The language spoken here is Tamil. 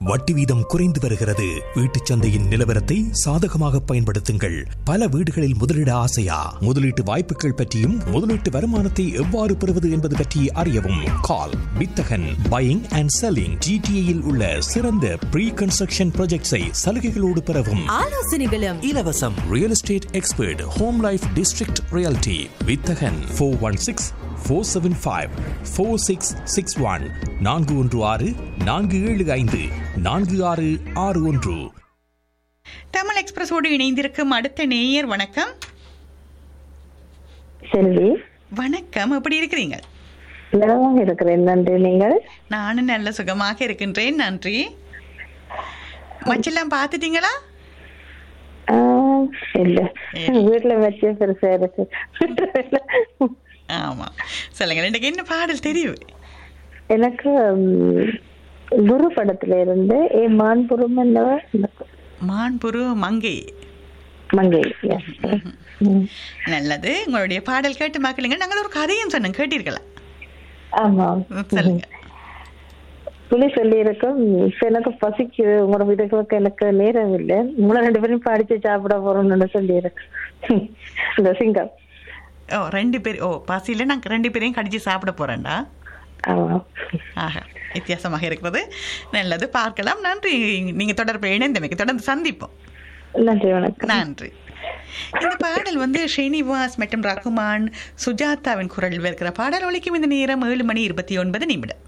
வட்டி வீதம் குறைந்து வருகிறது வீட்டுச் சந்தையின் நிலவரத்தை சாதகமாக பயன்படுத்துங்கள் பல வீடுகளில் முதலீட ஆசையா முதலீட்டு வாய்ப்புகள் பற்றியும் முதலீட்டு வருமானத்தை எவ்வாறு பெறுவது என்பது பற்றி அறியவும் கால் வித்தகன் பையிங் அண்ட் செல்லிங் ஜிடிஏயில் உள்ள சிறந்த ப்ரீ கன்ஸ்ட்ரக்ஷன் ப்ராஜெக்ட்ஸை சலுகைகளோடு பெறவும் ஆலோசனைகளும் இலவசம் real estate expert home life district reality வித்தகன் four one six four seven five four six six one நான்கு ஒன்று ஆறு நான்கு ஏழு ஐந்து நான்கு ஆறு ஆறு ஒன்று தமிழ் எக்ஸ்பிரஸோடு இணைந்திருக்கும் அடுத்த நேயர் வணக்கம் செல்வி வணக்கம் எப்படி இருக்கிறீங்க நலமாக இருக்கிறேன் நன்றி நீங்கள் நானும் நல்ல சுகமாக இருக்கின்றேன் நன்றி மச்செல்லாம் பார்த்துட்டீங்களா ஆஹ், இல்ல வீட்டுல வச்சே பெருசா இருக்கு ஆமா சொல்லுங்க எனக்கு என்ன பாடல் தெரியும் எனக்கு ம், குரு படத்துல இருந்து ஏ மான்புறம் என்னவா மான்புரு மங்கை மங்கை yes. ம். நல்லது உங்களுடைய பாடல் கேட்டு மக்களுங்க நாங்கள் ஒரு கதையும் சொன்னோம் கேட்டீர்களா ஆமா சொல்லுங்க புலி சொல்லி இருக்கும் இப்ப எனக்கு பசிக்குது உங்களோட இதுக்கு எனக்கு நேரம் இல்லை உங்களை ரெண்டு பேரும் படிச்சு சாப்பிட போறோம்னு சொல்லி இருக்கு இந்த சிங்கம் ஓ ரெண்டு பேர் ஓ பசியில் நாங்கள் ரெண்டு பேரையும் கடிச்சு சாப்பிட போறேன்டா ஆமா ஆக வித்தியாசமாக இருக்கிறது நல்லது பார்க்கலாம் நன்றி நீங்க தொடர்பு இணைந்தமைக்கு தொடர்ந்து சந்திப்போம் நன்றி வணக்கம் நன்றி இந்த பாடல் வந்து ஸ்ரீனிவாஸ் மற்றும் ரகுமான் சுஜாதாவின் குரலில் இருக்கிற பாடல் ஒலிக்கும் இந்த நேரம் ஏழு மணி இருபத்தி ஒன்பது நிமிடம்